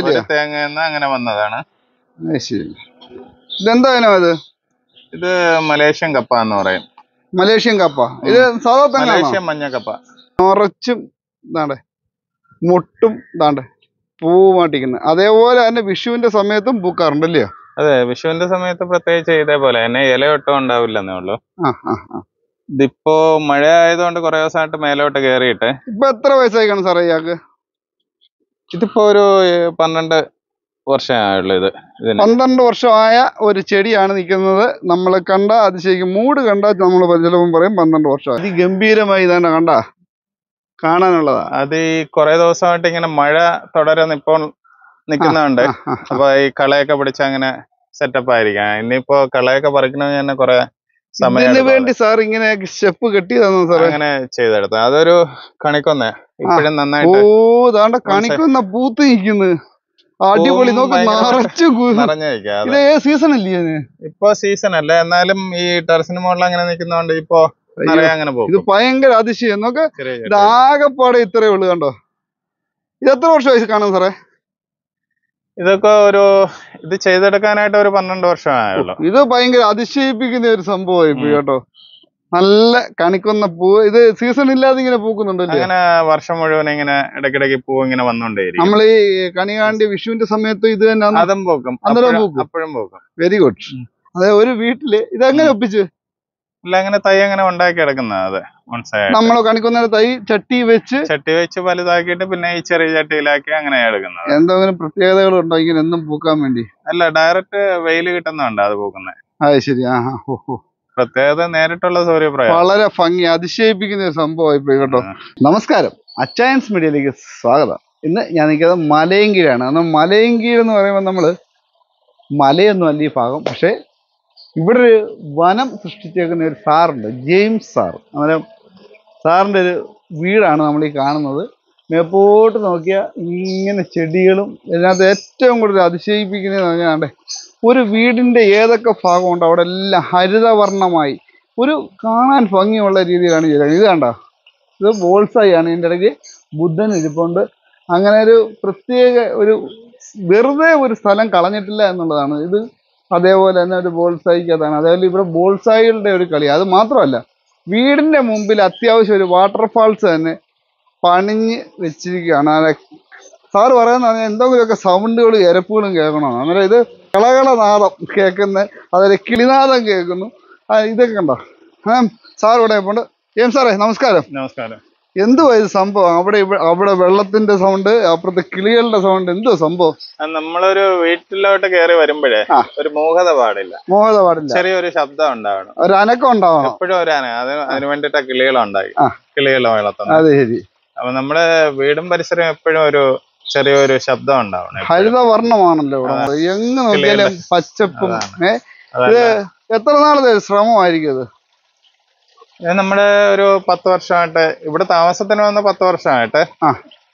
ഒരു വെച്ചോ തേങ്ങയിൽ നിന്ന് അങ്ങനെ വന്നതാണ് അത് ശരി ഇതെന്താ ഇനം ഇത് ഇത് മലേഷ്യൻ കപ്പ എന്ന് പറയും മലേഷ്യൻ കപ്പ ഇത് സാധാ തെങ്ങാണോ മലേഷ്യൻ മഞ്ഞക്കപ്പ നിറച്ചും ഇതാണ്ട് മുട്ടും ഇതാണ്ട് പൂവാട്ടിക്കുന്നത് അതേപോലെ തന്നെ വിഷുവിന്റെ സമയത്തും പൂക്കാറുണ്ട് അല്ലയോ അതെ വിഷുവിന്റെ സമയത്ത് പ്രത്യേകിച്ച് ഇതേപോലെ തന്നെ ഇലയൊട്ടും ഉണ്ടാവില്ലെന്നേ ഉള്ളൂ ആ ആ ആ ഇതിപ്പോ മഴ ആയതുകൊണ്ട് കുറെ ദിവസമായിട്ട് മേലോട്ട് കയറിയിട്ട് ഇപ്പൊ എത്ര വയസ്സായി കാണും സാറേ ഇയാൾക്ക് ഇതിപ്പോ ഒരു ഏഹ്, പന്ത്രണ്ട് വർഷമായുള്ളൂ ഇത് ഇതിന് പന്ത്രണ്ട് വർഷമായ ഒരു ചെടിയാണ് നിൽക്കുന്നത് നമ്മൾ കണ്ട അതിശയിക്കും മൂട് കണ്ട നമ്മൾ ചിലപ്പം പറയും പന്ത്രണ്ട് വർഷം അതിഗംഭീരമായി ഇതാണ് കണ്ട കാണാനുള്ളതാ അത് ഈ കുറെ ദിവസമായിട്ട് ഇങ്ങനെ മഴ തുടരെ ഇപ്പോൾ നിൽക്കുന്നുണ്ട് ആ, ആ, ആ. അപ്പൊ ഈ കളയൊക്കെ പിടിച്ച് അങ്ങനെ സെറ്റപ്പ് ആയിരിക്കാം ഇനിയിപ്പോ കളയൊക്കെ പറിക്കണമെങ്കിൽ തന്നെ കുറെ സമയം ഇതിന് എടുക്കും വേണ്ടി സാർ ഇങ്ങനെ സ്റ്റെപ്പ് കെട്ടിയതാണോ സാറേ അങ്ങനെ ചെയ്തെടുത്തു അതൊരു കണിക്കൊന്ന ഇപ്പോഴും ഓ നന്നായിട്ട് ദാണ്ട കണിക്കുന്ന പൂത്ത് നിൽക്കുന്നു അടിപൊളി പൂവും നോക്ക് ഭയങ്കര നിറച്ചു നിറഞ്ഞിരിക്കുക ഇത് ഏത് സീസൺ അല്ലേ ഇതിന് ഇപ്പൊ സീസൺ അല്ല എന്നാലും ഈ ടെറസിന് മുകളിൽ അങ്ങനെ നിൽക്കുന്നോണ്ട് ഇപ്പൊ നിറയെ അങ്ങനെ ഇത് പോകും ഭയങ്കര അതിശയം നോക്ക് ചെറിയ ഇത് ചട്ടി. ആകെപ്പാടെ ഇത്രേ ഉള്ളു കണ്ടോ ഇത് എത്ര വർഷമായി കാണും സാറേ ഇതൊക്കെ ഒരു ഇത് ചെയ്തെടുക്കാനായിട്ട് ഒരു പന്ത്രണ്ട് വർഷമായുള്ളൂ ഇത് ഭയങ്കര അതിശയിപ്പിക്കുന്ന ഒരു സംഭവമായി പോയി കേട്ടോ നല്ല കണിക്കുന്ന പൂ ഇത് സീസൺ ഇല്ലാതെ ഇങ്ങനെ പൂക്കുന്നുണ്ടല്ലേ അങ്ങനെ വർഷം മുഴുവൻ ഇങ്ങനെ ഇടയ്ക്കിടയ്ക്ക് പൂ ഇങ്ങനെ വന്നോണ്ടേയിരിക്കും നമ്മൾ ഈ കണി കാണ്ടി വിഷുവിന്റെ സമയത്ത് ഇത് തന്നെ അതും പൂക്കും അന്നേരം അപ്പോഴും- പൂക്കും. അപ്പോഴും പൂക്കും വെരി ഗുഡ് ഉം. അതെ ഒരു വീട്ടില് ഇതെങ്ങനെ ഒപ്പിച്ച് അല്ല അങ്ങനെ തൈ അങ്ങനെ ഉണ്ടാക്കി എടുക്കുന്ന അത് മനസ്സിലായി നമ്മൾ കണിക്കുന്ന തൈ ചട്ടി വെച്ച് ചട്ടി വെച്ച് വലുതാക്കിയിട്ട് പിന്നെ ഈ ചെറിയ ചട്ടിയിലാക്കി അങ്ങനെ എടുക്കുന്നത് എന്തെങ്കിലും പ്രത്യേകതകൾ ഉണ്ടോ ഇങ്ങനെ എന്നും പൂക്കാൻ വേണ്ടി അല്ല ഡയറക്റ്റ് വെയിൽ കിട്ടുന്നുണ്ട് അത് പൂക്കുന്നത് അത് ശരി ആ ആ, ഓ, ഓ. പ്രത്യേകത നേരിട്ടുള്ള സൂര്യപ്രകാശം വളരെ ഭംഗി അതിശയിപ്പിക്കുന്ന ഒരു സംഭവമായി പോയി കേട്ടോ നമസ്കാരം അച്ചയൻസ് മീഡിയയിലേക്ക് സ്വാഗതം ഇന്ന് ഞാൻ നിൽക്കുന്നത് മലയങ്കീഴാണ് അന്ന് മലയങ്കീഴ് എന്ന് പറയുമ്പോൾ നമ്മൾ മലയൊന്നും അല്ല ഈ ഭാഗം പക്ഷേ ഇവിടെ ഒരു വനം സൃഷ്ടിച്ചേക്കുന്ന ഒരു സാറുണ്ട് ജെയിംസ് സാർ അന്നേരം സാറിൻ്റെ ഒരു വീടാണ് നമ്മൾ ഈ കാണുന്നത് മേപ്പോട്ട് നോക്കിയാൽ ഇങ്ങനെ ചെടികളും ഇതിനകത്ത് ഏറ്റവും കൂടുതൽ അതിശയിപ്പിക്കുന്നത് പറഞ്ഞാൽ ഒരു വീടിൻ്റെ ഏതൊക്കെ ഭാഗമുണ്ട് അവിടെ എല്ലാം ഹരിതവർണ്ണമായി ഒരു കാണാൻ ഭംഗിയുള്ള രീതിയിലാണ് ചെയ്തത് ഇത് കണ്ടോ ഇത് ബോൾസായി ആണ് ഇതിൻ്റെ ഇടയ്ക്ക് ബുദ്ധൻ ഇരിപ്പുണ്ട് അങ്ങനെ ഒരു പ്രത്യേക ഒരു വെറുതെ ഒരു സ്ഥലം കളഞ്ഞിട്ടില്ല എന്നുള്ളതാണ് ഇത് അതേപോലെ തന്നെ ഒരു ബോൾസായിക്കകത്താണ് അതേപോലെ ഇവിടെ ബോൾസായികളുടെ ഒരു കളി അത് മാത്രമല്ല വീടിൻ്റെ മുമ്പിൽ അത്യാവശ്യം ഒരു വാട്ടർഫാൾസ് തന്നെ പണിഞ്ഞ് വെച്ചിരിക്കുകയാണ് അത് സാറ് പറയുന്ന പറഞ്ഞാൽ എന്തെങ്കിലുമൊക്കെ സൗണ്ടുകളും എരപ്പുകളും കേൾക്കണമെന്ന് അന്നേരം ഇത് കളകള നാദം കേൾക്കുന്ന അതുപോലെ കിളിനാദം കേൾക്കുന്നു ആ ഇതൊക്കെ കണ്ടോ ആ സാർ ഇവിടെ ഉണ്ട് ഏം സാറേ നമസ്കാരം നമസ്കാരം എന്തുവാ ഇത് സംഭവം അവിടെ ഇവ- അവിടെ വെള്ളത്തിന്റെ സൗണ്ട് അപ്പുറത്തെ കിളികളുടെ സൗണ്ട് എന്തുവാ സംഭവം അത് നമ്മളൊരു വീട്ടിലോട്ട് കയറി വരുമ്പോഴേ ആ. ഒരു മൂകത പാടില്ല മോഹത പാടില്ല ചെറിയൊരു ശബ്ദം ഉണ്ടാവണം ഒരു അനക്കം ഉണ്ടാവണം എപ്പോഴും ഒരു ആന അത് അതിന് വേണ്ടിട്ടാ കിളികളുണ്ടായി ആ. കിളികൾ വളർത്തുന്നത് അതെ ശരി അപ്പൊ നമ്മുടെ വീടും പരിസരവും എപ്പോഴും ഒരു ചെറിയൊരു ശബ്ദം ഉണ്ടാവണം എപ്പോഴും. ഹരിത വർണ്ണമാണല്ലോ ഇവിടെ എങ്ങ് നോക്കിയാലും പച്ചപ്പും ഏ അതല്ല. എത്ര നാളത്തെ ശ്രമമായിരിക്കും ഇത് ഇത് നമ്മുടെ ഒരു പത്ത് വർഷമായിട്ട് ഇവിടെ താമസത്തിന് വന്ന പത്ത് വർഷമായിട്ട് ആ.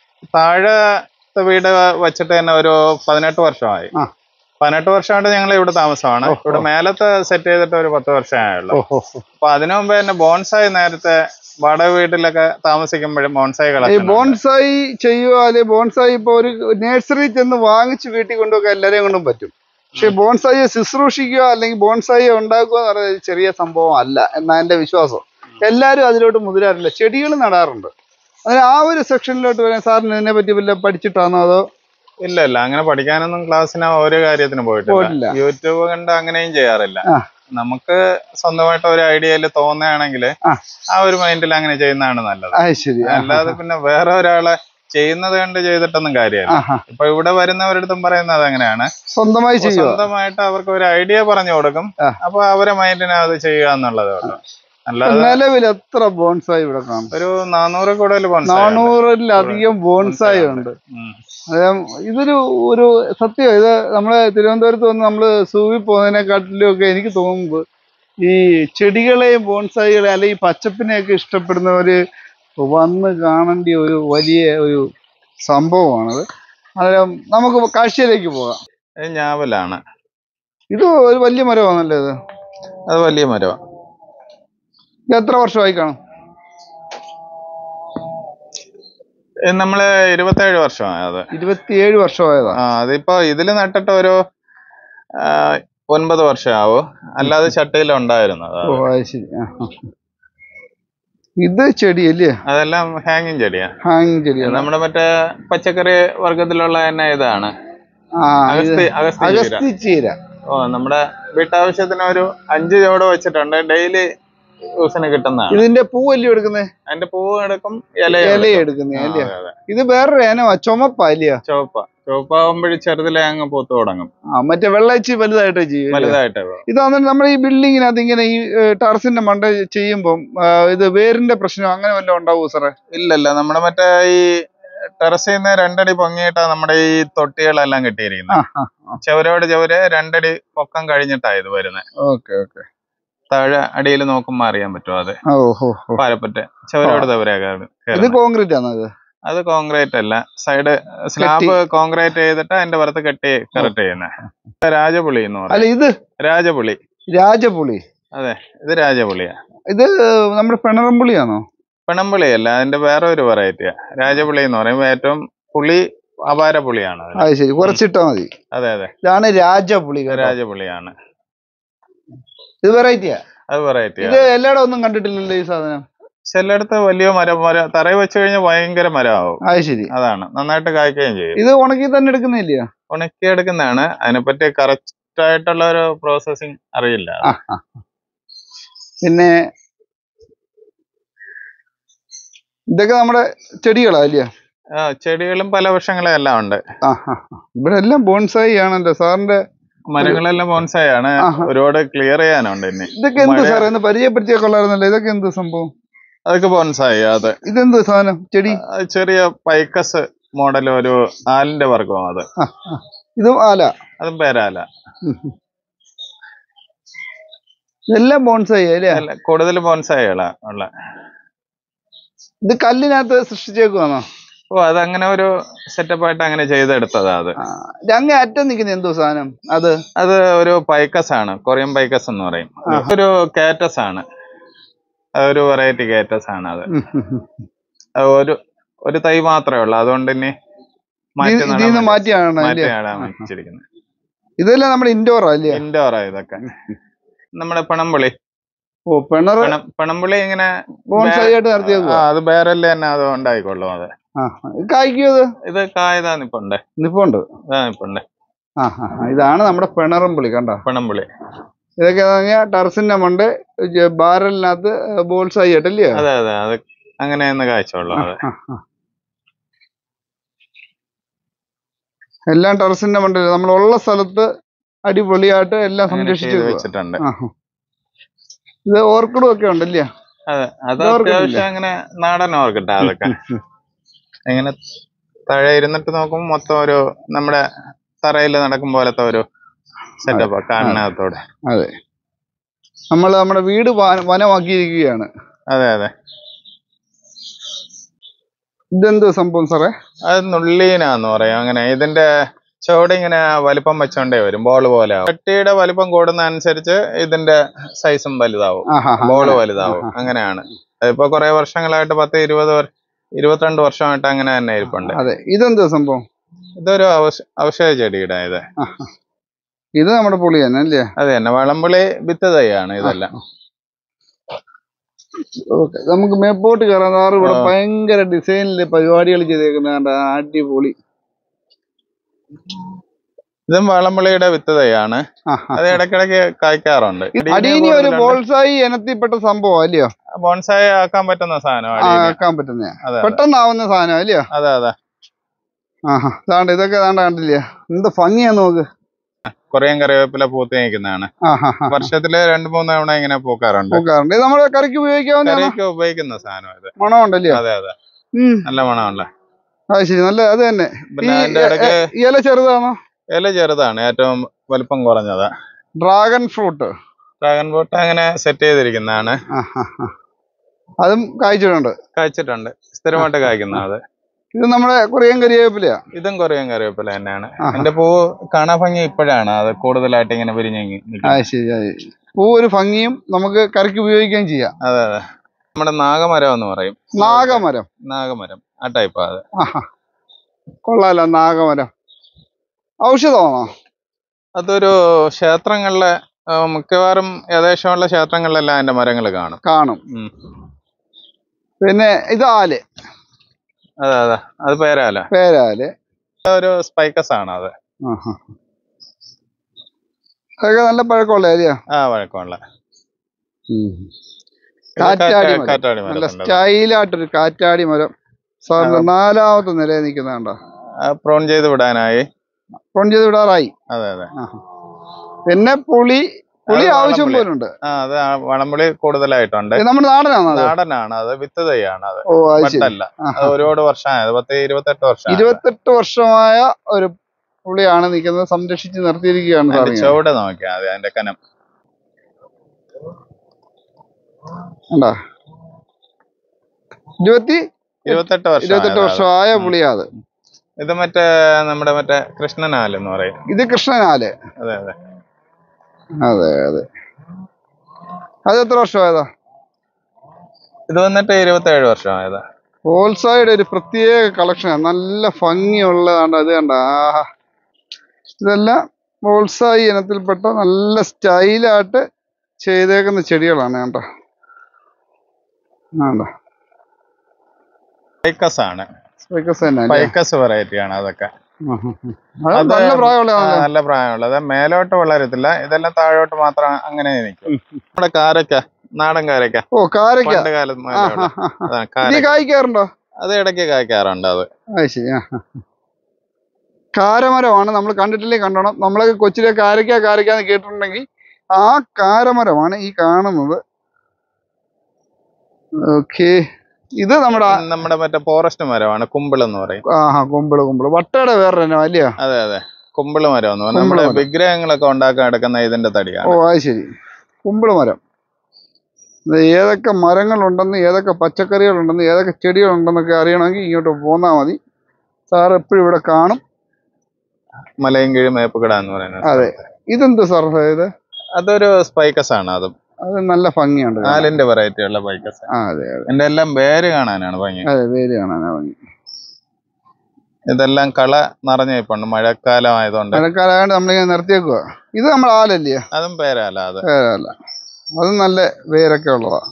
താഴത്തെ വീട് വെച്ചിട്ട് തന്നെ ഒരു പതിനെട്ട് വർഷമായി ആ. പതിനെട്ട് വർഷമായിട്ട് ഞങ്ങൾ ഇവിടെ താമസമാണ് ഓ, ഇവിടെ മേലത്തെ സെറ്റ് ചെയ്തിട്ട് ഒരു പത്ത് വർഷമായുള്ളൂ ഓഹോ അപ്പൊ അതിനു മുമ്പ് തന്നെ ബോൺസായി നേരത്തെ വാടക വീട്ടിലൊക്കെ താമസിക്കുമ്പോഴും ബോൺസായി ഈ കളക്ഷൻ ബോൺസായി ചെയ്യുക അല്ലെങ്കിൽ ബോൺസായി ഇപ്പൊ ഒരു നഴ്സറി ചെന്ന് വാങ്ങിച്ച് വീട്ടിൽ കൊണ്ടുപോകാൻ എല്ലാരെയും കൊണ്ടും പറ്റും പക്ഷെ ബോൺസായിയെ ശുശ്രൂഷിക്കുക അല്ലെങ്കിൽ ബോൺസായി ഉണ്ടാക്കുക എന്ന് പറയുന്നത് ഒരു ചെറിയ സംഭവം അല്ല എന്നാ എന്റെ വിശ്വാസം എല്ലാവരും അതിലോട്ട് മുതിരാറില്ല ചെടികൾ നടാറുണ്ട് അതിന് ആ ഒരു സെക്ഷനിലോട്ട് വരാൻ സാറിന് ഇതിനെ പറ്റി വല്ല പഠിച്ചിട്ടാണോ അതോ ഇല്ല ഇല്ല അങ്ങനെ പഠിക്കാനൊന്നും ക്ലാസ്സിന് ഒരു കാര്യത്തിനും പോയിട്ടില്ല. പോയിട്ടില്ല യൂട്യൂബ് കണ്ട് അങ്ങനെയും ചെയ്യാറില്ല ആ. നമുക്ക് സ്വന്തമായിട്ട് ഒരു ഐഡിയയിൽ തോന്നുകയാണെങ്കിൽ ആ. ആ ഒരു മൈൻഡിൽ അങ്ങനെ ചെയ്യുന്നതാണ് നല്ലത് അത് ശരി ആ, അല്ലാതെ പിന്നെ വേറെ ഒരാളെ ചെയ്യുന്നത് കണ്ട് ചെയ്തിട്ടൊന്നും കാര്യമല്ല ആഹാ. ഇപ്പൊ ഇവിടെ വരുന്നവരടുത്തും പറയുന്നത് അങ്ങനെയാണ് സ്വന്തമായി അപ്പൊ ചെയ്യുക സ്വന്തമായിട്ട് അവർക്ക് ഒരു ഐഡിയ പറഞ്ഞു കൊടുക്കും ആ. അപ്പൊ അവരെ മൈൻഡിനെ അത് ചെയ്യുക എന്നുള്ളതേ ഉള്ളൂ അല്ലാതെ നിലവിൽ എത്ര ബോൺസായി ഇവിടെ കാണും ഒരു നാനൂറ് കൂടുതൽ ബോൺസായി ഉണ്ട്. നാനൂറിലധികം ബോൺസായി ഉണ്ട് ഉം. അതായത് ഇതൊരു ഒരു സത്യം ഇത് നമ്മളെ തിരുവനന്തപുരത്ത് വന്ന് നമ്മൾ സൂവിൽ പോകുന്നതിനെക്കാട്ടിലും ഒക്കെ എനിക്ക് തോന്നുന്നത് ഈ ചെടികളെയും ബോൺസായികളെയും അല്ലെങ്കിൽ പച്ചപ്പിനെയൊക്കെ ഇഷ്ടപ്പെടുന്നവര് വന്ന് കാണേണ്ട ഒരു വലിയ ഒരു സംഭവമാണത് അന്നേരം നമുക്ക് കാഴ്ചയിലേക്ക് പോകാം ഇത് ഞാവലാണ് ഇത് ഒരു വലിയ മരമാണല്ലോ ഇത് അത് വലിയ മരമാണ് ഇത് എത്ര വർഷമായി കാണും ഇത് നമ്മള് ഇരുപത്തേഴ് വർഷമായി അത് ഇരുപത്തിയേഴ് വർഷമായതാ ആ അതിപ്പോ ഇതില് നട്ടിട്ട് ഒരു ആ, ഒൻപത് വർഷമാവും അല്ലാതെ ചട്ടിയിൽ ഉണ്ടായിരുന്നു അത്. ഓ അത് ശരി ആ, ആ. ഇത് ചെടിയല്ലേ അതെല്ലാം ഹാങ്ങിങ് ചെടിയാ ഹാങ്ങിങ് ചെടിയാണ് നമ്മുടെ മറ്റേ പച്ചക്കറി വർഗത്തിലുള്ള തന്നെ ഇതാണ് ആ ഇത് അഗസ്തി അഗസ്തി ചീര അഗസ്തി ചീര ഓ നമ്മുടെ വീട്ടാവശ്യത്തിന് ഒരു അഞ്ച് ചോട് വെച്ചിട്ടുണ്ട് ഡെയിലി യൂസിന് കിട്ടുന്നതാണ് ഇതിന്റെ പൂവല്ലേ എടുക്കുന്നേ അതിന്റെ പൂവ് എടുക്കും ഇല ഇല എടുക്കുന്നേ ആ, അല്ലേ അതെ, അതെ. ഇത് വേറൊരു ഇനമാ ചുമപ്പാ അല്ലയോ ചുവപ്പ ചുവപ്പാകുമ്പോഴേ ചെറുതിലെ അങ്ങ് പൂത്ത് തുടങ്ങും ആ മറ്റേ വെള്ളച്ചി വലുതായിട്ട് ചെയ്യും അല്ലേ? വലുതായിട്ട് ഇതാന്ന് നമ്മൾ ഈ ബിൽഡിങ്ങിനകത്ത് ഇങ്ങനെ ഈ ടെറസിന്റെ മണ്ട ചെയ്യുമ്പം ആ, ഇത് വേരിന്റെ പ്രശ്നം അങ്ങനെ വല്ലതും ഉണ്ടാവോ സാറേ ഇല്ലല്ല നമ്മുടെ മറ്റേ ഈ ടെറസിൽ നിന്ന് രണ്ടടി പൊങ്ങിയിട്ടാ നമ്മുടെ ഈ തൊട്ടികളെല്ലാം കിട്ടിയിരിക്കുന്നത് ആ ആ ചുവരോട് ചുവര് രണ്ടടി പൊക്കം കഴിഞ്ഞിട്ടാ ഇത് വരുന്നത് ഓക്കെ ഓക്കെ താഴെ അടിയിൽ നോക്കുമ്പോ അറിയാൻ പറ്റും അത് ഓ ഹോ ഹോ പാലപ്പറ്റ് ചുവരോട് ചുവരെ ഇത് കോൺക്രീറ്റ് ആണോ ഇത് അത് കോൺക്രീറ്റ് അല്ല സൈഡ് സ്ലാബ് കോൺക്രീറ്റ് ചെയ്തിട്ട് അതിന്റെ പുറത്ത് കെട്ടി കറക്റ്റ് ചെയ്യുന്നത് രാജപുളി എന്ന് അല്ല പറയും ഇത് രാജപുളി രാജപുളി അതെ ഇത് രാജപുളിയാ ഇത് നമ്മുടെ പിണറമ്പുളിയാണോ പിണമ്പുളിയല്ല അതിന്റെ വേറെ ഒരു വെറൈറ്റിയാ രാജപുളി എന്ന് പറയുമ്പോൾ ഏറ്റവും പുളി അപാര പുളിയാണ് അതിന്. അത് ശരി കുറച്ചിട്ടാ മതി അതെ അതെ ഇതാണ് രാജപുളി കേട്ടോ. രാജപുളിയാണ് ഇത് വെറൈറ്റിയാ അത് വെറൈറ്റി ഇത് എല്ലായിടം ഒന്നും കണ്ടിട്ടില്ലല്ലോ ഈ സാധനം ചിലയിടത്ത് വലിയ മരം മരം തറയിൽ വെച്ച് കഴിഞ്ഞാൽ ഭയങ്കര മരമാവും അത് ശരി അതാണ് നന്നായിട്ട് കായ്ക്കുകയും ചെയ്യും ഇത് ഉണക്കി തന്നെ എടുക്കുന്നില്ലയോ ഉണക്കിയെടുക്കുന്നതാണ് അതിനെപ്പറ്റി കറക്റ്റ് ആയിട്ടുള്ള ഒരു പ്രോസസ്സിങ് അറിയില്ല ആ ആ പിന്നെ ഇതൊക്കെ നമ്മുടെ ചെടികളാ അല്ലയോ ആ, ചെടികളും പല വൃക്ഷങ്ങളും എല്ലാം ഉണ്ട് ആ ആ ആ. ഇവിടെ എല്ലാം ബോൺസായി ആണല്ലോ സാറിന്റെ മരങ്ങളെല്ലാം ബോൺസായി ആണ് ആഹാ. ഒരുപാട് ക്ലിയർ ചെയ്യാനുണ്ട് ഇനി ഇതൊക്കെ എന്ത് മഴ- സാറേ ഒന്ന് പരിചയപ്പെടുത്തിയാ കൊള്ളായിരുന്നല്ലോ ഇതൊക്കെ എന്ത് സംഭവം അതൊക്കെ ബോൺസായി അത് ഇതെന്ത് സാധനം ചെടി അത് ചെറിയ പൈക്കസ് മോഡൽ ഒരു ആലിന്റെ വർഗം അത് ആ, ആ. ഇതും ആല അതും പേരാല ഉം, ഉം. ഇതെല്ലാം ബോൺസായി അല്ലേ അല്ല കൂടുതൽ ബോൺസായികളാ ഉള്ള ഇത് കല്ലിനകത്ത് സൃഷ്ടിച്ചേക്കുവാണോ ഓ അതങ്ങനെ ഒരു സെറ്റപ്പ് ആയിട്ട് അങ്ങനെ ചെയ്തെടുത്തതാ അത് ആ, ഇത് അങ്ങേ അറ്റം നിൽക്കുന്ന എന്തോ സാധനം അത് അത് ഒരു പൈക്കസ് ആണ് കൊറിയൻ പൈക്കസ് എന്ന് പറയും ഒരു കാറ്റസ് ആണ് അതൊരു വെറൈറ്റി കാറ്റസ് ആണ് അത് ഉം, ഉം, ഉം. അത് ഒരു ഒരു തൈ മാത്രമേ ഉള്ളൂ അതുകൊണ്ട് ഇനി മാറ്റി ഇത് ഇതിൽ നിന്ന് മാറ്റിയാണ് അല്ലേ മാറ്റിയാണ് വെച്ചിരിക്കുന്നത് ഇതെല്ലാം നമ്മുടെ ഇൻഡോർ അല്ലേ ഇൻഡോറാ ഇതൊക്കെ നമ്മുടെ പണമ്പുളി ഓ പിണർ പണം- പണമ്പുളി ഇങ്ങനെ ബോൺസായി ആയിട്ട് നടത്തിയേക്കുവാ ആ, അത് ബേറല്ലേ തന്നെ അത് ഉണ്ടായിക്കൊള്ളും അത് ആ ആ. ഇത് കായ്ക്കോ ഇത് ഇത് കായതാ നിപ്പുണ്ട് നിപ്പുണ്ട് ഇതാ നിപ്പുണ്ട് ആ ആ ആ. ഇതാണ് നമ്മുടെ പിണറമ്പുളി കണ്ടോ പണമ്പുളി ഇതൊക്കെ പറഞ്ഞാൽ ടെറസിന്റെ മണ്ട് ബാരലിനകത്ത് ബോൾസായി ആയിട്ടല്ലേ അതെ അതെ അത് അങ്ങനെയൊന്ന് കാഴ്ചയുള്ളൂ അത് ആ, ആ. എല്ലാം ടെറസിന്റെ മണ്ടയിൽ നമ്മളുള്ള സ്ഥലത്ത് അടിപൊളിയായിട്ട് എല്ലാം അങ്ങനെ സംരക്ഷിച്ചു ചെയ്ത് വെക്കുക. വെച്ചിട്ടുണ്ട് ആ, ആ. ഇത് ഓർക്കിഡും ഒക്കെ ഉണ്ടല്ലേ അതെ അത് ഇത് ഓർക്കിഡില്ലേ? അത്യാവശ്യം അങ്ങനെ നാടൻ ഓർക്കിട്ടാ അതൊക്കെ ഇങ്ങനെ താഴെ ഇരുന്നിട്ട് നോക്കുമ്പോൾ മൊത്തം ഒരു നമ്മുടെ തറയിൽ നടക്കും പോലത്തെ ഒരു സെറ്റപ്പ് കാണുന്നതോടെ അതെ നമ്മൾ നമ്മുടെ വീട് വന- വനമാക്കിയിരിക്കുകയാണ് അതെ അതെ ഇതെന്ത് സംഭവം സാറേ അത് നുള്ളീനാന്ന് പറയും അങ്ങനെ ഇതിന്റെ ചുവട് ഇങ്ങനെ വലിപ്പം വെച്ചോണ്ടേ വരും ബോൾ പോലെ ആവും ചട്ടിയുടെ വലിപ്പം കൂടുന്ന അനുസരിച്ച് ഇതിന്റെ സൈസും വലുതാവും ആഹാ ബോള് വലുതാവും അങ്ങനെയാണ് അതിപ്പോ കുറെ വർഷങ്ങളായിട്ട് പത്ത് ഇരുപത് വർ- ഇരുപത്തിരണ്ട് വർഷമായിട്ട് അങ്ങനെ തന്നെ ഇരിപ്പുണ്ട് അതെ ഇതെന്ത് സംഭവം ഇതൊരു ഔഷ- ഔഷധ ചെടിയുടെ ഇത് ആഹാ. ഇത് നമ്മുടെ പുളി തന്നെ അല്ലേ അത് തന്നെ വളമ്പുളി വിത്ത് തൈയാണ് ഇതെല്ലാം ഓക്കെ നമുക്ക് മേപ്പോട്ട് കയറാൻ സാറ് ഇവിടെ ആ. ഭയങ്കര ഡിസൈനില് പരിപാടികൾ ചെയ്തേക്കുന്ന കണ്ട അടിപൊളി ഇതും വളമ്പുളിയുടെ വിത്ത് തൈയാണ് ആഹാ. അത് ഇടയ്ക്കിടയ്ക്ക് കായ്ക്കാറുണ്ട് അടീനി ഒരു ബോൾസായി ഇനത്തിൽപ്പെട്ട സംഭവം അല്ലയോ ബോൺസായി ആക്കാൻ പറ്റുന്ന സാധനം ആ, അടീനി. ആക്കാൻ പറ്റുന്ന അതെ അതെ. പെട്ടെന്നാവുന്ന സാധനം അല്ലയോ അതെ അതെ ആഹാ താണ്ട ഇതൊക്കെ താണ്ട കണ്ടില്ല എന്ത് ഭംഗിയാ നോക്ക് കൊറിയൻ കറിവേപ്പില പൂത്ത് നിൽക്കുന്നതാണ് ആഹാ വർഷത്തില് രണ്ടു മൂന്ന് തവണ ഇങ്ങനെ പൂക്കാറുണ്ട് പൂക്കാറുണ്ട് ഇത് നമ്മുടെ കറിക്ക് ഉപയോഗിക്കാവുന്ന കറിയൊക്കെ ഉപയോഗിക്കുന്ന സാധനം ഇത് മണമുണ്ടല്ലോ അതെ അതെ ഉം നല്ല മണമല്ല അത് ശരി നല്ല അത് തന്നെ പിന്നെ ഈ അതിന്റെ ഇടയ്ക്ക് ഈ ഇല ചെറുതാണോ ഇല ചെറുതാണ് ഏറ്റവും വലുപ്പം കുറഞ്ഞത് ഡ്രാഗൺ ഫ്രൂട്ട് ഡ്രാഗൺ ഫ്രൂട്ട് അങ്ങനെ സെറ്റ് ചെയ്തിരിക്കുന്നതാണ് അതും കായ്ച്ചിട്ടുണ്ട് കായ്ച്ചിട്ടുണ്ട് സ്ഥിരമായിട്ട് കായ്ക്കുന്ന അത് ഇത് നമ്മുടെ കൊറിയൻ കരിവേപ്പിലയാ ഇതും കൊറിയൻ കറിവേപ്പില തന്നെയാണ് ആഹാ. എന്റെ പൂവ് കാണാൻ ഭംഗി ഇപ്പോഴാണ് അത് കൂടുതലായിട്ട് ഇങ്ങനെ വിരിഞ്ഞ് ആ ശരി അത് ശരി. പൂ ഒരു ഭംഗിയും നമുക്ക് കറിക്ക് ഉപയോഗിക്കുകയും ചെയ്യാം അതെ അതെ നമ്മുടെ നാഗമരം എന്ന് പറയും നാഗമരം നാഗമരം ആ ടൈപ്പാ അത് ആഹാ കൊള്ളാലോ നാഗമരം ഔഷധമാണോ അതൊരു ക്ഷേത്രങ്ങളിലെ ആ, മിക്കവാറും ഏകദേശമുള്ള ക്ഷേത്രങ്ങളിലെല്ലാം അതിന്റെ മരങ്ങൾ കാണും കാണും ഉം. പിന്നെ ഇത് ആല് അതെ അതെ അത് പേരാല പേരാല് ഒരു സ്പൈക്കസ് ആണ് അത് ആഹാ അതൊക്കെ നല്ല പഴക്കമുള്ള ഏരിയ ആ വഴക്കമുള്ള ഇത് കാറ്റാടി കാറ്റാ- മരം. കാറ്റാടി നല്ല മരത്തിന്റെ അത്. സ്റ്റൈലായിട്ടൊരു കാറ്റാടി മരം സാറിന് നാലാമത്തെ നിലയിൽ നിൽക്കുന്നതാണ്ടോ ആ, പ്രൂൺ ചെയ്ത് വിടാനായി ഫോൺ ചെയ്ത് വിടാറായി അതെ അതെ ആഹാ. പിന്നെ പുളി പുളി അത് ആവശ്യം വാളംപുളി. പോലുണ്ട് ആ അത് ആ വളംപുളി കൂടുതലായിട്ടുണ്ട് ഇത് നമ്മുടെ നാടനാണോ അത് നാടനാണ് അത് വിത്ത് തൈയാണ് അത് ഓ അത് ശരി ബട്ടല്ല ആഹാ. അത് ഒരുപാട് വർഷമായത് പത്ത് ഇരുപത്തെട്ട് വർഷം ഇരുപത്തെട്ട് വർഷമായ ഒരു പുളിയാണ് നിൽക്കുന്നത് സംരക്ഷിച്ച് നിർത്തിയിരിക്കുകയാണ് സാർ ഇങ്ങനെ. ചുവട് നോക്കിയാൽ മതി അതിന്റെ കനം കണ്ടോ ഇരുപത്തി ഇരുപത്തെട്ട് വർഷം ഇരുപത്തെട്ട് വർഷമായ പുളിയാ അത് ഇത് മറ്റേ നമ്മുടെ മറ്റേ കൃഷ്ണനാല് എന്ന് പറയും ഇത് കൃഷ്ണനാല് അതെ അതെ അതെ അതെ അത് എത്ര വർഷമായതാ ഇത് വന്നിട്ട് ഇരുപത്തേഴ് വർഷമായത് ഹോൾസൈഡ് ഒരു പ്രത്യേക കളക്ഷനാണ് നല്ല ഭംഗിയുള്ളതാണ് അത് കണ്ട ആഹാ ഇതെല്ലാം ബോൾസായി ഇനത്തിൽപ്പെട്ട നല്ല സ്റ്റൈലായിട്ട് ചെയ്തേക്കുന്ന ചെടികളാണ് കണ്ടോ ആണ്ടോ പൈക്കസ് ആണ് സ്പൈക്കസ് തന്നെ അല്ലേ? പൈക്കസ് വെറൈറ്റി ആണ് അതൊക്കെ ആഹാ. അത് അത് നല്ല ആ, പ്രായമുള്ളതാണല്ലോ നല്ല പ്രായമുള്ളത് മേലോട്ട് വളരത്തില്ല ഇതെല്ലാം താഴോട്ട് മാത്രം അങ്ങനെ നിൽക്കും നമ്മുടെ കാരക്ക നാടൻ കാരക്ക ഓ കാരക്ക പണ്ട് കാലത്ത് ആ, മുതലുള്ള. ആ, ആ. അതാണ് ഇത് കാരക്ക കായ്ക്കാറുണ്ടോ അത് ഇടയ്ക്ക് കായ്ക്കാറുണ്ട് അത് അത് ശരി ആ, ആ. കാരമരമാണ് നമ്മൾ കണ്ടിട്ടില്ലേ കണ്ടോണം നമ്മളൊക്കെ കൊച്ചിലെ കാരക്ക കാരക്ക എന്ന് കേട്ടിട്ടുണ്ടെങ്കിൽ ആ കാരമരമാണ് ഈ കാണുന്നത് ഓക്കെ ഇത് നമ്മുടെ ആ- നമ്മുടെ മറ്റേ ഫോറസ്റ്റ് മരമാണ് കുമ്പിൾ എന്ന് പറയും ആഹാ കുമ്പിള് കുമ്പിള് വട്ടയുടെ വേറെ തന്നെ അല്ലയോ അതെ അതെ കുമ്പിള് മരം എന്ന് പറഞ്ഞാൽ കുമ്പിള് നമ്മുടെ മരം. വിഗ്രഹങ്ങളൊക്കെ ഉണ്ടാക്കാൻ എടുക്കുന്ന ഇതിന്റെ ഓ തടിയാണ് അത് ശരി കുമ്പിള് മരം ഇത് ഏതൊക്കെ മരങ്ങളുണ്ടെന്ന് ഏതൊക്കെ പച്ചക്കറികളുണ്ടെന്ന് ഏതൊക്കെ ചെടികളുണ്ടെന്നൊക്കെ അറിയണമെങ്കിൽ ഇങ്ങോട്ട് പോന്നാൽ മതി സാർ എപ്പോഴും ഇവിടെ കാണും മലയും കീഴ് മേപ്പുകിട എന്ന് പറയുന്നത് അതെ ഇതെന്ത് സാർ ഇത് അതൊരു സ്പൈക്കസ് ആണ് അതും അത് നല്ല ഭംഗിയുണ്ട് കാണാൻ. നാലിന്റെ വെറൈറ്റി ഉള്ള പൈക്കസ് ആ അതെ അതെ എന്റെ എല്ലാം വേര് കാണാനാണ് ഭംഗി അതെ വേര് കാണാനാ ഭംഗി ഇതെല്ലാം കള നിറഞ്ഞ ഇപ്പുണ്ട് മഴക്കാലം ആയതുകൊണ്ട് മഴക്കാലമായിട്ട് നമ്മളിങ്ങനെ നിർത്തിയേക്കുക ഇത് നമ്മുടെ ആലല്ലേ അതും പേരല്ല അത് വേരല്ല അതും നല്ല വേരൊക്കെ ഉള്ളതാ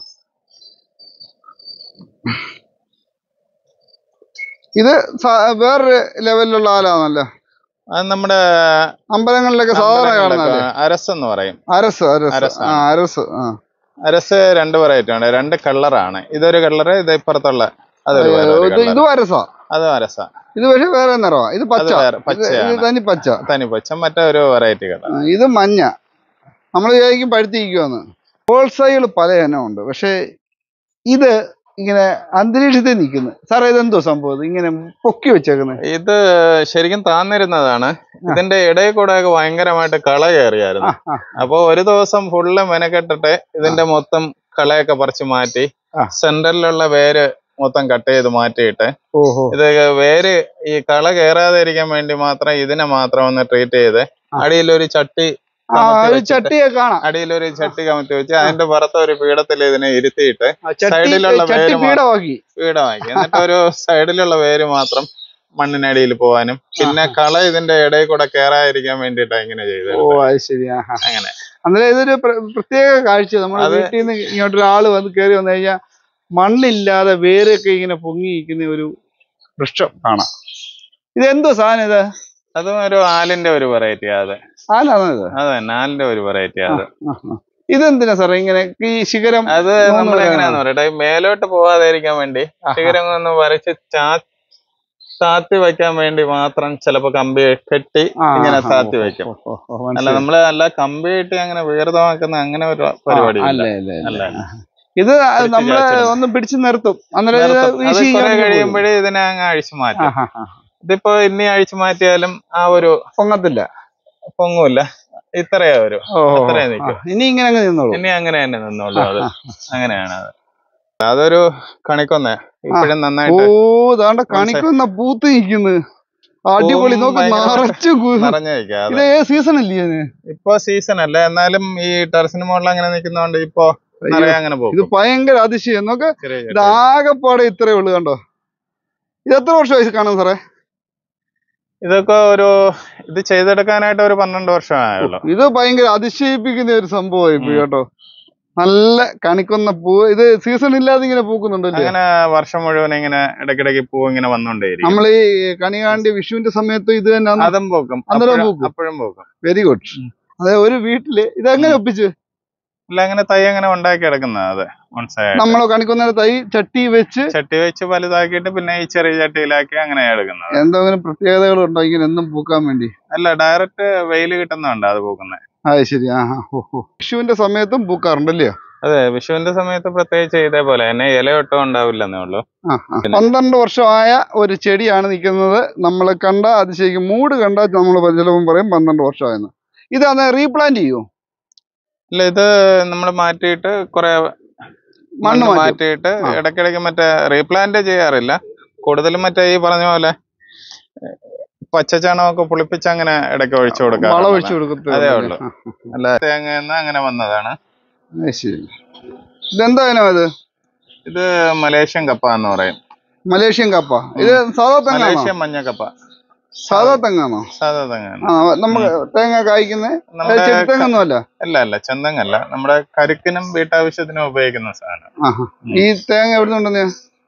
ഇത് സ- വേറൊരു ലെവലിലുള്ള ആലാണല്ലോ അത് നമ്മുടെ അമ്പലങ്ങളിലൊക്കെ സാധാരണ കാണുന്നല്ലേ അമ്പലങ്ങളിലൊക്കെ അരസ് എന്ന് പറയും അരസ് അരസ് അരസാണ്. ആ അരസ് ആ അരസ് രണ്ട് വെറൈറ്റി ഉണ്ട് രണ്ട് കളറാണ് ഇതൊരു കളറ് ഇത് ഇപ്പുറത്തുള്ള അതൊരു വേറെ ഒരു ഇത് colour. ഇതും അരസാ അതും അരസ ഇത് പക്ഷെ വേറെ നിറവാ ഇത് അത് പച്ച വേറെ ഇത് പച്ചയാണ് ഇത് തനി പച്ച തനി പച്ച മറ്റേ ഒരു വെറൈറ്റി കളർ ആ, ഇത് മഞ്ഞ നമ്മൾ വിചാരിക്കും പഴുത്തിരിക്കുവാന്ന് ഹോൾസൈകൾ പല ഇനം ഉണ്ട് പക്ഷെ ഇത് ഇങ്ങനെ അന്തരീക്ഷത്തിൽ നിൽക്കുന്നു സാറേ ഇതെന്തോ സംഭവം ഇത് ഇങ്ങനെ പൊക്കി വെച്ചേക്കുന്നത് ഇത് ശരിക്കും താന്നിരുന്നതാണ് ഇതിന്റെ ഇടയിൽ കൂടെ ഒക്കെ ഭയങ്കരമായിട്ട് കള കയറിയായിരുന്നു അപ്പൊ ഒരു ദിവസം ഫുള്ള് മെനക്കെട്ടിട്ട് ഇതിന്റെ മൊത്തം കളയൊക്കെ പറിച്ച് മാറ്റി ആ. സെന്ററിലുള്ള വേര് മൊത്തം കട്ട് ചെയ്ത് മാറ്റിയിട്ട് ഓഹോ ഇത് വേര് ഈ കള കയറാതെ ഇരിക്കാൻ വേണ്ടി മാത്രം ഇതിനെ മാത്രം ഒന്ന് ട്രീറ്റ് ചെയ്ത് അടിയിലൊരു ചട്ടി ആ കമത്തി ഒരു വെച്ചിട്ട് ചട്ടിയെ കാണാം അടിയിലൊരു ചട്ടി കമത്തി വെച്ച് അതിന്റെ പുറത്ത് ഒരു പീഠത്തിൽ ഇതിനെ ഇരുത്തിയിട്ട് ആ, ചട്ടി സൈഡിലുള്ള ചട്ടി വേര് മാ- പീഠമാക്കി പീഠമാക്കി എന്നിട്ട് ഒരു സൈഡിലുള്ള വേര് മാത്രം മണ്ണിനടിയിൽ പോവാനും പിന്നെ കള ഇതിന്റെ ഇടയിൽ കൂടെ കയറാതിരിക്കാൻ വേണ്ടിയിട്ടാണ് ഇങ്ങനെ ചെയ്തത് ഓ അത് ശരി ആഹാ അങ്ങനെ അന്നേരം ഇതൊരു പ്ര- പ്രത്യേക കാഴ്ച നമ്മുടെ അത് വീട്ടിൽ നിന്ന് ഇങ്ങോട്ട് ഒരാൾ വന്ന് കയറി വന്നു കഴിഞ്ഞാൽ മണ്ണില്ലാതെ വേരൊക്കെ ഇങ്ങനെ പൊങ്ങി നിൽക്കുന്ന ഒരു വൃക്ഷം കാണാം ഇത് എന്തോ സാധനം ഇത് അതും ഒരു ആലിന്റെ ഒരു വെറൈറ്റി അത് ആലാണോ ഇത് അതെ ആലിന്റെ ഒരു വെറൈറ്റി അത് ആ, ആ. ഇതെന്തിനാ സാറേ ഇങ്ങനെ ഈ ശിഖരം അത് മൂന്ന് നമ്മൾ പേരാണ്. എങ്ങനെയാന്ന് പറയട്ടെ ഈ മേലോട്ട് പോവാതിരിക്കാൻ വേണ്ടി ആഹാ. ശിഖരം ഒന്ന് വരച്ച് ചാ താത്തി വെക്കാൻ വേണ്ടി മാത്രം ചിലപ്പോ കമ്പി കെട്ടി ആ, ഇങ്ങനെ ആ, താത്തി ഓ, വെക്കും ഓ, ഓ, ഓ, അല്ല മനസ്സിലായി. നമ്മള് അല്ല കമ്പി കെട്ടി അങ്ങനെ വീർതമാക്കുന്ന അങ്ങനെ ഒരു പരിപാടി ആ, ഇല്ല അല്ല, അല്ല, അല്ല. അല്ല ഇത് പിടിച്ച് നമ്മള് ചാച്ചിടും. ഒന്ന് പിടിച്ചു നിർത്തും അന്നേരം ഇത് നിർത്തും. അത് വീശി കുറെ ഇങ്ങനെ പോകും. കഴിയുമ്പോഴേ ഇതിനെ അങ്ങ് അഴിച്ചു ആ, മാറ്റും ആ, ആ. ഇതിപ്പോ ഇനി അഴിച്ചു മാറ്റിയാലും ആ ഒരു പൊങ്ങത്തില്ല പൊങ്ങൂല്ല ഇത്രയാ വരും ഓ, ഓ, അത്രേ ആ. നിൽക്കൂ. ഇനി ഇങ്ങനെ അങ്ങ് നിന്നോളൂ ഇനി അങ്ങനെ തന്നെ നിന്നോളൂ അത് അങ്ങനെയാണ് അത് അതൊരു കണിക്കൊന്ന ഇപ്പോഴും ഓ നന്നായിട്ട് ദാണ്ട കണിക്കുന്ന പൂത്ത് നിൽക്കുന്നു അടിപൊളി പൂവും നോക്ക് ഭയങ്കര നിറച്ചു നിറഞ്ഞു നിൽക്കുക ഇത് ഏത് സീസൺ അല്ലേ ഇതിന് ഇപ്പൊ സീസൺ അല്ല എന്നാലും ഈ ടെറസിന് മുകളിൽ അങ്ങനെ നിൽക്കുന്നോണ്ട് ഇപ്പൊ നിറയെ അങ്ങനെ ഇത് പോകും ഭയങ്കര അതിശയം നോക്ക് ചെറിയ ഇത് ആകെപ്പാടെ ഇത്രേ ഉള്ളു കണ്ടോ ഇത് എത്ര വർഷമായി കാണും സാറേ ഇതൊക്കെ ഒരു ഇത് ചെയ്തെടുക്കാനായിട്ട് ഒരു പന്ത്രണ്ട് വർഷമായുള്ളൂ ഇത് ഭയങ്കര അതിശയിപ്പിക്കുന്ന ഒരു സംഭവമായി പോയി ഉം. കേട്ടോ നല്ല കണിക്കുന്ന പൂ ഇത് സീസൺ ഇല്ലാതെ ഇങ്ങനെ പൂക്കുന്നുണ്ടല്ലേ അങ്ങനെ വർഷം മുഴുവൻ ഇങ്ങനെ ഇടയ്ക്കിടയ്ക്ക് പൂ ഇങ്ങനെ വന്നുകൊണ്ടേയിരിക്കും നമ്മൾ ഈ കണി കാണ്ടി വിഷുവിന്റെ സമയത്ത് ഇത് തന്നെ അതും പൂക്കും അന്നേരം അപ്പോഴും- പൂക്കും. അപ്പോഴും പൂക്കും വെരി ഗുഡ് ഉം. അതെ ഒരു വീട്ടില് ഇതെങ്ങനെ ഒപ്പിച്ച് അല്ല അങ്ങനെ തൈ അങ്ങനെ ഉണ്ടാക്കി എടുക്കുന്നത് അത് മനസ്സിലായിട്ട് നമ്മൾ കണിക്കുന്ന തൈ ചട്ടി വെച്ച് ചട്ടി വെച്ച് വലുതാക്കിയിട്ട് പിന്നെ ഈ ചെറിയ ചട്ടിയിലാക്കി അങ്ങനെ എടുക്കുന്നത് എന്തെങ്കിലും പ്രത്യേകതകൾ ഉണ്ടോ ഇങ്ങനെ എന്നും പൂക്കാൻ വേണ്ടി അല്ല ഡയറക്റ്റ് വെയിൽ കിട്ടുന്നുണ്ട് അത് പൂക്കുന്നത് അത് ശരി ആ ആ, ഓ ഓ വിഷുവിന്റെ സമയത്തും പൂക്കാറുണ്ടല്ലേ അതെ വിഷുവിന്റെ സമയത്ത് പ്രത്യേകിച്ച് ഇതേപോലെ തന്നെ ഇലയൊട്ടും ഉണ്ടാവില്ലെന്നേ ഉള്ളൂ ആ ആ. പന്ത്രണ്ട് വർഷമായ ഒരു ചെടിയാണ് നിൽക്കുന്നത് നമ്മൾ കണ്ട അതിശയിക്കും മൂട് കണ്ട നമ്മൾ ചിലപ്പം പറയും പന്ത്രണ്ട് വർഷമായെന്ന് ഇതാണ് റീപ്ലാന്റ് ചെയ്യൂ ഇല്ല ഇത് നമ്മൾ മാറ്റിയിട്ട് കുറെ മണ്ണ് മണ്ണ് മാറ്റും. മാറ്റിയിട്ട് ആ. ഇടയ്ക്കിടയ്ക്ക് മറ്റേ റീപ്ലാന്റ് ചെയ്യാറില്ല കൂടുതലും മറ്റേ ഈ പറഞ്ഞ പോലെ പച്ചച്ചാണകമൊക്കെ പുളിപ്പിച്ച് അങ്ങനെ ഇടയ്ക്ക് ഒഴിച്ചു കൊടുക്കാം വളം ഒഴിച്ചു കൊടുക്കത്തേ അതേ ഉള്ളൂ. ഉള്ളൂ. ആ, അല്ല തേങ്ങ അങ്ങനെ വന്നതാണ് അത് ശരി ഇതെന്താ ഇനം ഇത് ഇത് മലേഷ്യൻ കപ്പ എന്ന് പറയും മലേഷ്യൻ കപ്പ ഇത് സാധാ തെങ്ങാണോ മലേഷ്യൻ മഞ്ഞക്കപ്പ സാധാ തെങ്ങാണോ സാധാ തെങ്ങാണ് ആ നമുക്ക് തേങ്ങ കായ്ക്കുന്ന നമ്മുടെ ചെടി തെങ്ങൊന്നും അല്ല അല്ല അല്ല ചെന്തങ്ങല്ല നമ്മുടെ കരുക്കിനും വീട്ടാവശ്യത്തിനും ഉപയോഗിക്കുന്ന സാധനം ആഹാ ഈ തേങ്ങ എവിടെ നിന്നുണ്ടെന്ന്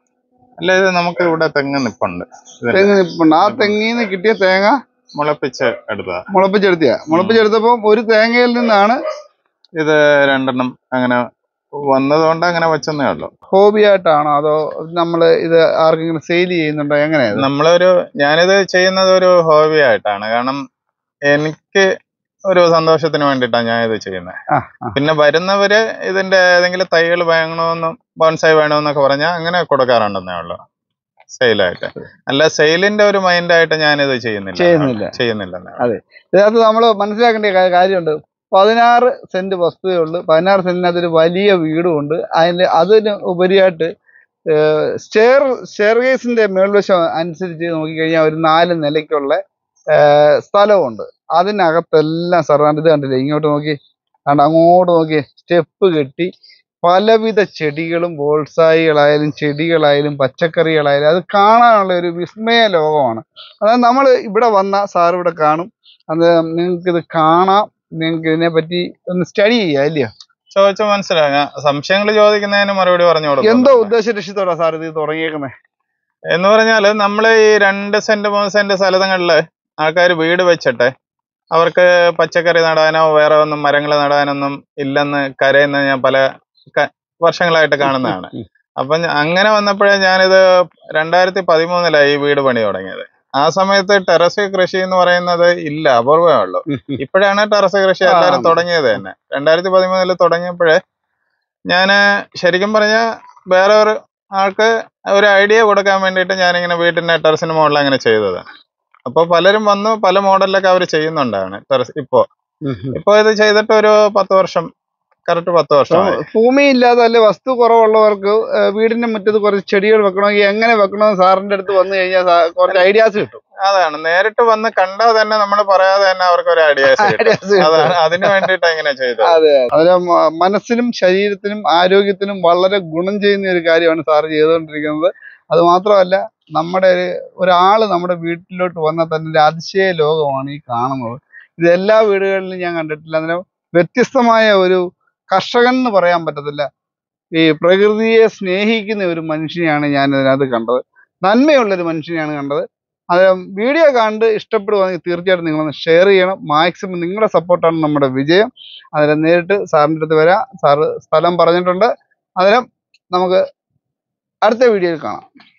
അല്ല ഇത് നമുക്ക് ഇവിടെ തെങ്ങ് നിപ്പുണ്ട് ഇതിന്റെ തെങ്ങ് നിൽപ്പുണ്ട് ആ തെങ്ങിൽ നിന്ന് കിട്ടിയ തേങ്ങ മുളപ്പിച്ച് എടുത്തതാ മുളപ്പിച്ചെടുത്തിയ മുളപ്പിച്ചെടുത്തപ്പോൾ ഒരു തേങ്ങയിൽ നിന്നാണ് ഇത് രണ്ടെണ്ണം അങ്ങനെ വന്നതുകൊണ്ട് അങ്ങനെ വെച്ചെന്നേ ഉള്ളൂ ഹോബി ആയിട്ടാണോ അതോ നമ്മൾ ഇത് ആർക്കെങ്കിലും സെയിൽ ചെയ്യുന്നുണ്ടോ എങ്ങനെയാ ഇത്? നമ്മളൊരു ഞാനിത് ചെയ്യുന്നത് ഒരു ഹോബി ആയിട്ടാണ് കാരണം എനിക്ക് ഒരു സന്തോഷത്തിന് വേണ്ടിയിട്ടാണ് ഞാൻ ഇത് ചെയ്യുന്നത് ആ, ആ. പിന്നെ വരുന്നവര് ഇതിന്റെ ഏതെങ്കിലും തൈകൾ വേണമെന്നും ബോൺസായി വേണമെന്നൊക്കെ പറഞ്ഞാൽ അങ്ങനെ കൊടുക്കാറുണ്ടെന്നേ ഉള്ളൂ സെയിലായിട്ട് അല്ല സെയിലിന്റെ ഒരു മൈൻഡായിട്ട് ഞാനിത് ചെയ്യുന്നില്ല ചെയ്യുന്നില്ല. ചെയ്യുന്നില്ലെന്നേ ഉള്ളൂ. ഇതിനകത്ത് നമ്മൾ മനസ്സിലാക്കേണ്ട കാ- കാര്യമുണ്ട് പതിനാറ് സെന്റ് വസ്തുവേ ഉള്ളൂ പതിനാറ് സെന്റിനകത്ത് ഒരു വലിയ വീടും ഉണ്ട് അതിന് അതിന് ഉപരിയായിട്ട് സ്റ്റെയർ സ്റ്റെയർ കേസിന്റെ മേൽവശം അനുസരിച്ച് നോക്കിക്കഴിഞ്ഞാൽ ഒരു നാല് നിലയ്ക്കുള്ള ഏഹ്, സ്ഥലമുണ്ട് അതിനകത്തെല്ലാം സർവാണ്ട് ഇത് കണ്ടില്ലേ ഇങ്ങോട്ട് നോക്കി കണ്ട അങ്ങോട്ട് നോക്കി സ്റ്റെപ്പ് കെട്ടി പലവിധ ചെടികളും ബോൾസായികളായാലും ചെടികളായാലും പച്ചക്കറികളായാലും അത് കാണാനുള്ള ഒരു വിസ്മയ ലോകമാണ് അതായത് നമ്മൾ ഇവിടെ വന്ന സാർ ഇവിടെ കാണും അത് നിങ്ങൾക്ക് ഇത് കാണാം നിങ്ങൾക്ക് ഇതിനെ പറ്റി ഒന്ന് സ്റ്റഡി ചെയ്യാം ഇല്ലയോ ചോദിച്ചു മനസ്സിലാകാം സംശയങ്ങൾ ചോദിക്കുന്നതിന് മറുപടി പറഞ്ഞു കൊടുക്കും എന്തോ ഉദ്ദേശ ലക്ഷ്യത്തോടാ സാർ ഇത് തുടങ്ങിയേക്കുന്നത് എന്ന് പറഞ്ഞാല് നമ്മൾ ഈ രണ്ട് സെന്റ് മൂന്ന് സെന്റ് സ്ഥലങ്ങളില് ആൾക്കാർ വീട് വെച്ചിട്ട് അവർക്ക് പച്ചക്കറി നടാനോ വേറെ ഒന്നും മരങ്ങൾ നടാനൊന്നും ഇല്ലെന്ന് കരയുന്ന ഞാൻ പല ക- വർഷങ്ങളായിട്ട് കാണുന്നതാണ് അപ്പൊ ഞ- അങ്ങനെ വന്നപ്പോഴേ ഞാനിത് രണ്ടായിരത്തി പതിമൂന്നിലായി ഈ വീട് പണി തുടങ്ങിയത് ആ സമയത്ത് ടെറസ് കൃഷി എന്ന് പറയുന്നത് ഇല്ല അപൂർവമേ ഉള്ളൂ ഇപ്പോഴാണ് ടെറസ് കൃഷി എല്ലാവരും ആ. തുടങ്ങിയത് തന്നെ രണ്ടായിരത്തി പതിമൂന്നിൽ തുടങ്ങിയപ്പോഴേ ഞാന് ശരിക്കും പറഞ്ഞ വേറെ ഒരു ആൾക്ക് ഒരു ഐഡിയ കൊടുക്കാൻ വേണ്ടിയിട്ട് ഞാനിങ്ങനെ വീട്ടിന്റെ ടെറസിന് മുകളിൽ അങ്ങനെ ചെയ്തത് അപ്പൊ പലരും വന്നു പല മോഡലിലൊക്കെ അവർ ചെയ്യുന്നുണ്ടാണ് ടെറസ് ഇപ്പോ ഇപ്പൊ ഇത് ചെയ്തിട്ട് ഒരു പത്ത് വർഷം കറക്റ്റ് പത്ത് വർഷമായി ഭൂമി ഇല്ലാതെ അല്ലെ വസ്തു കുറവുള്ളവർക്ക് ഏഹ്, വീടിന്റെ മുറ്റത്ത് കുറച്ച് ചെടികൾ വെക്കണമെങ്കിൽ എങ്ങനെ വെക്കണമെന്ന് സാറിന്റെ അടുത്ത് വന്നു കഴിഞ്ഞാൽ സാ- കുറച്ച് ഐഡിയാസ് കിട്ടും അതാണ് നേരിട്ട് വന്ന് കണ്ടാൽ തന്നെ നമ്മൾ പറയാതെ തന്നെ അവർക്ക് ഒരു ഐഡിയാസ് കിട്ടും Ideas കിട്ടും. അതാണ് അതിനു വേണ്ടിയിട്ട് ഇങ്ങനെ ചെയ്തത് അതെ അതിന് മ- മനസ്സിനും ശരീരത്തിനും ആരോഗ്യത്തിനും വളരെ ഗുണം ചെയ്യുന്ന ഒരു കാര്യമാണ് സാറ് ചെയ്തുകൊണ്ടിരിക്കുന്നത് അത് മാത്രമല്ല നമ്മുടെ ഒരു ഒരാള് നമ്മുടെ വീട്ടിലോട്ട് വന്നാൽ തന്നെ ഒരു അതിശയ ലോകമാണ് ഈ കാണുന്നത് ഇത് എല്ലാ വീടുകളിലും ഞാൻ കണ്ടിട്ടില്ല അതിന് വ്യത്യസ്തമായ ഒരു കർഷകൻ എന്ന് പറയാൻ പറ്റത്തില്ല ഈ പ്രകൃതിയെ സ്നേഹിക്കുന്ന ഒരു മനുഷ്യനെയാണ് ഞാൻ ഇതിനകത്ത് കണ്ടത് നന്മയുള്ള ഒരു മനുഷ്യനെയാണ് കണ്ടത് അത് വീഡിയോ കണ്ട് ഇഷ്ടപ്പെടുവാണെങ്കിൽ തീർച്ചയായിട്ടും നിങ്ങളൊന്ന് ഷെയർ ചെയ്യണം മാക്സിമം നിങ്ങളുടെ സപ്പോർട്ടാണ് നമ്മുടെ വിജയം അന്നേരം നേരിട്ട് സാറിൻ്റെ അടുത്ത് വരാം സാറ് സ്ഥലം പറഞ്ഞിട്ടുണ്ട് അന്നേരം നമുക്ക് അടുത്ത വീഡിയോയിൽ കാണാം